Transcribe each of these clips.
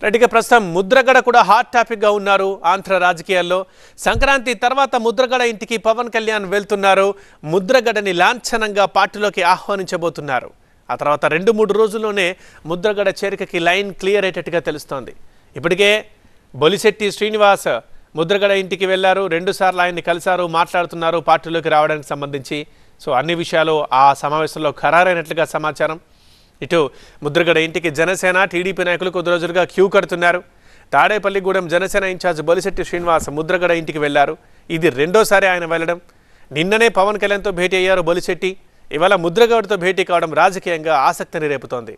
రెడ్డిగా ప్రస్తుతం ముద్రగడ కూడా హాట్ టాపిక్గా ఉన్నారు ఆంధ్ర రాజకీయాల్లో సంక్రాంతి తర్వాత ముద్రగడ ఇంటికి పవన్ కళ్యాణ్ వెళ్తున్నారు ముద్రగడని లాంఛనంగా పార్టీలోకి ఆహ్వానించబోతున్నారు ఆ తర్వాత రెండు మూడు రోజుల్లోనే ముద్రగడ చేరికకి లైన్ క్లియర్ అయ్యేటట్టుగా తెలుస్తోంది ఇప్పటికే బొలిశెట్టి శ్రీనివాస్ ముద్రగడ ఇంటికి వెళ్లారు రెండుసార్లు ఆయన్ని కలిశారు మాట్లాడుతున్నారు పార్టీలోకి రావడానికి సంబంధించి సో అన్ని విషయాలు ఆ సమావేశంలో ఖరారైనట్లుగా సమాచారం ఇటు ముద్రగడ ఇంటికి జనసేన టీడీపీ నాయకులు కొద్ది రోజులుగా క్యూ కడుతున్నారు తాడేపల్లిగూడెం జనసేన ఇన్ఛార్జ్ బొలిశెట్టి శ్రీనివాస్ ముద్రగడ ఇంటికి వెళ్లారు ఇది రెండోసారి ఆయన వెళ్ళడం నిన్ననే పవన్ కళ్యాణ్తో భేటీ అయ్యారు బొలిశెట్టి ఇవాళ ముద్రగడతో భేటీ కావడం రాజకీయంగా ఆసక్తిని రేపుతోంది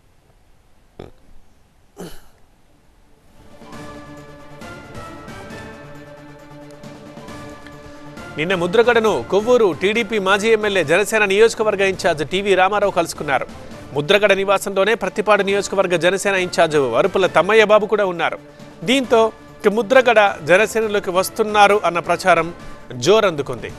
నిన్న ముద్రగడను కొవ్వూరు టీడీపీ మాజీ ఎమ్మెల్యే జనసేన నియోజకవర్గ ఇన్ఛార్జ్ టీవీ రామారావు కలుసుకున్నారు ముద్రగడ నివాసంలోనే ప్రతిపాడు నియోజకవర్గ జనసేన ఇన్ఛార్జ్ వరుపుల తమ్మయ్య బాబు కూడా ఉన్నారు దీంతో ఇక ముద్రగడ జనసేనలోకి వస్తున్నారు అన్న ప్రచారం జోరందుకుంది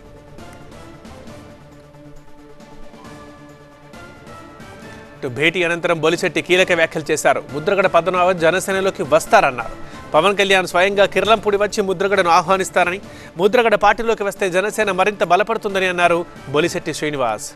ఇటు భేటీ అనంతరం బొలిశెట్టి కీలక వ్యాఖ్యలు చేశారు ముద్రగడ పద్మనాభం జనసేనలోకి వస్తారన్నారు పవన్ కళ్యాణ్ స్వయంగా కిర్లంపూడి వచ్చి ముద్రగడను ఆహ్వానిస్తారని ముద్రగడ పార్టీలోకి వస్తే జనసేన మరింత బలపడుతుందని అన్నారు బొలిశెట్టి శ్రీనివాస్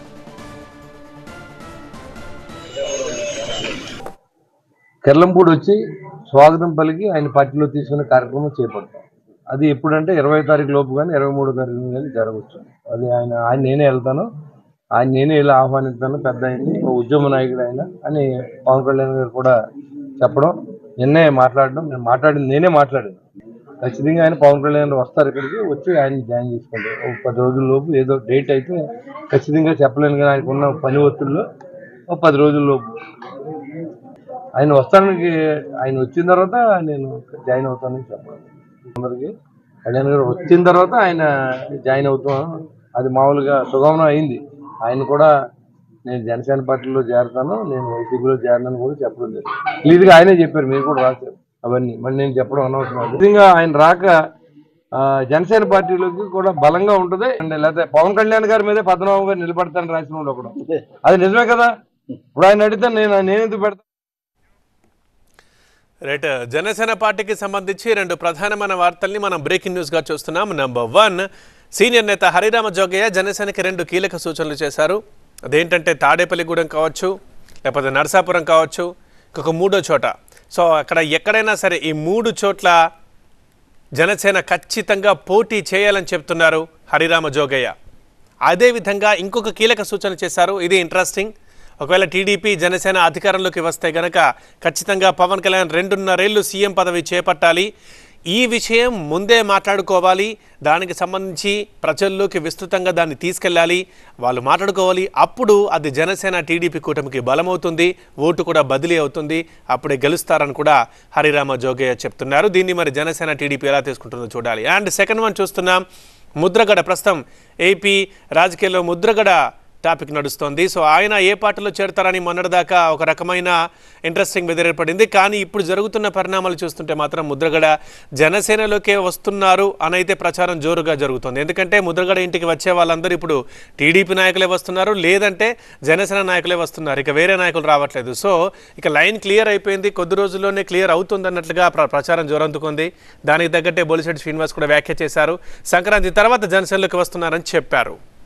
కెర్లంపూడి వచ్చి స్వాగతం పలికి ఆయన పార్టీలో తీసుకునే కార్యక్రమం చేపడతాం అది ఎప్పుడంటే ఇరవై తారీఖు లోపు కానీ ఇరవై మూడో తారీఖు కానీ జరగవచ్చు అది ఆయన ఆయన నేనే వెళ్తాను ఆయన నేనే ఇలా ఆహ్వానిస్తాను పెద్ద ఆయన్ని ఒక ఉద్యమ నాయకుడు ఆయన అని పవన్ కళ్యాణ్ గారు కూడా చెప్పడం నిన్నే మాట్లాడడం నేను మాట్లాడింది నేనే మాట్లాడాను ఖచ్చితంగా ఆయన పవన్ కళ్యాణ్ గారు వస్తారు ఇక్కడికి వచ్చి ఆయన జాయిన్ చేసుకుంటారు ఒక పది రోజుల లోపు ఏదో డేట్ అయితే ఖచ్చితంగా చెప్పలేను కానీ ఆయనకు ఉన్న పని ఒత్తిడిలో ఒక పది రోజుల లోపు ఆయన వస్తానికి ఆయన వచ్చిన తర్వాత నేను జాయిన్ అవుతానని చెప్పాలి అందరికి కళ్యాణ్ గారు వచ్చిన తర్వాత ఆయన జాయిన్ అవుతాం అది మామూలుగా సుగమనం అయింది ఆయన కూడా నేను జనసేన పార్టీలో చేరతాను నేను వైసీపీలో చేరనని కూడా చెప్పడం లేదు క్లియర్గా ఆయనే చెప్పారు మీరు కూడా రాశారు అవన్నీ మరి నేను చెప్పడం అనవసరం నిజంగా ఆయన రాక ఆ, జనసేన పార్టీలోకి కూడా బలంగా ఉంటుంది అండ్ లేకపోతే పవన్ కళ్యాణ్ గారి మీదే పద్మనాభం గారు నిలబడతాను రాసిన వాడు ఒకడు అది నిజమే కదా ఇప్పుడు ఆయన అడిగితే నేను నేను ఎందుకు పెడతాను రైట్ జనసేన పార్టీకి సంబంధించి రెండు ప్రధానమైన వార్తల్ని మనం బ్రేకింగ్ న్యూస్గా చూస్తున్నాం నెంబర్ వన్ సీనియర్ నేత హరిరామ జోగయ్య జనసేనకి రెండు కీలక సూచనలు చేశారు అదేంటంటే తాడేపల్లిగూడెం కావచ్చు లేకపోతే నరసాపురం కావచ్చు ఇంకొక మూడో చోట సో అక్కడ ఎక్కడైనా సరే ఈ మూడు చోట్ల జనసేన ఖచ్చితంగా పోటీ చేయాలని చెప్తున్నారు హరిరామ జోగయ్య అదేవిధంగా ఇంకొక కీలక సూచన చేశారు ఇది ఇంట్రెస్టింగ్ ఒకవేళ టీడీపీ జనసేన అధికారంలోకి వస్తే గనక ఖచ్చితంగా పవన్ కళ్యాణ్ రెండున్నరేళ్లు సీఎం పదవి చేపట్టాలి ఈ విషయం ముందే మాట్లాడుకోవాలి దానికి సంబంధించి ప్రజల్లోకి విస్తృతంగా దాన్ని తీసుకెళ్ళాలి వాళ్ళు మాట్లాడుకోవాలి అప్పుడు అది జనసేన టీడీపీ కూటమికి బలమవుతుంది ఓటు కూడా బదిలీ అవుతుంది అప్పుడే గెలుస్తారని కూడా హరిరామ జోగయ్య చెప్తున్నారు దీన్ని మరి జనసేన టీడీపీ ఎలా తీసుకుంటుందో చూడాలి అండ్ సెకండ్ వన్ చూస్తున్నాం ముద్రగడ ప్రస్తుతం ఏపీ రాజకీయాల్లో ముద్రగడ టాపిక్ నడుస్తోంది సో ఆయన ఏ పార్టీలో చేరతారని మొన్నటిదాకా ఒక రకమైన ఇంట్రెస్టింగ్ బెదిరేపడింది కానీ ఇప్పుడు జరుగుతున్న పరిణామాలు చూస్తుంటే మాత్రం ముద్రగడ జనసేనలోకే వస్తున్నారు అని అయితే ప్రచారం జోరుగా జరుగుతుంది ఎందుకంటే ముద్రగడ ఇంటికి వచ్చే వాళ్ళందరూ ఇప్పుడు టీడీపీ నాయకులే వస్తున్నారు లేదంటే జనసేన నాయకులే వస్తున్నారు ఇక వేరే నాయకులు రావట్లేదు సో ఇక లైన్ క్లియర్ అయిపోయింది కొద్ది రోజుల్లోనే క్లియర్ అవుతుంది అన్నట్లుగా ప్ర- ప్రచారం జోరందుకుంది దానికి తగ్గట్టే బొలిశెట్టి శ్రీనివాస్ కూడా వ్యాఖ్య చేశారు సంక్రాంతి తర్వాత జనసేనలోకి వస్తున్నారని చెప్పారు